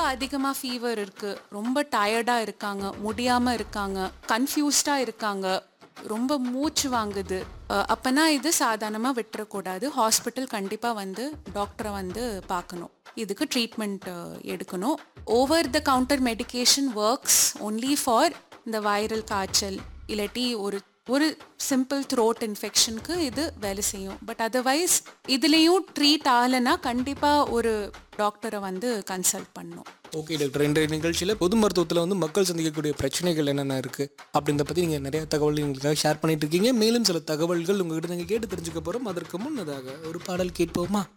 அதிகமாக ஃபீவர் இருக்கு ரொம்ப டயர்டாக இருக்காங்க முடியாமல் இருக்காங்க கன்ஃபியூஸ்டாக இருக்காங்க ரொம்ப மூச்சு வாங்குது அஹ் அப்பனா இது சாதாரணமாக விட்டுறக்கூடாது ஹாஸ்பிட்டல் கண்டிப்பாக வந்து டாக்டரை வந்து பார்க்கணும் இதுக்கு ட்ரீட்மெண்ட் எடுக்கணும் over the counter medication works only for இந்த வைரல் காய்ச்சல் இல்லாட்டி ஒரு ஒரு சிம்பிள் த்ரோட் இன்ஃபெக்ஷனுக்கு இது வேலை செய்யும் பட் அதர்வைஸ் இதுலேயும் ட்ரீட் ஆகலைன்னா கண்டிப்பாக ஒரு டாக்டரை வந்து கன்சல்ட் பண்ணணும் ஓகே டாக்டர் இன்றைய நிகழ்ச்சியில் பொது மருத்துவத்தில் வந்து மக்கள் சந்திக்கக்கூடிய பிரச்சனைகள் என்னென்ன இருக்குது அப்படின்றத பற்றி நீங்கள் நிறைய தகவல் எங்களுக்காக ஷேர் பண்ணிட்டு இருக்கீங்க மேலும் சில தகவல்கள் உங்ககிட்ட நீங்கள் கேட்டு தெரிஞ்சுக்க போகிறோம் அதற்கு முன்னதாக ஒரு பாடல் கேட்போமா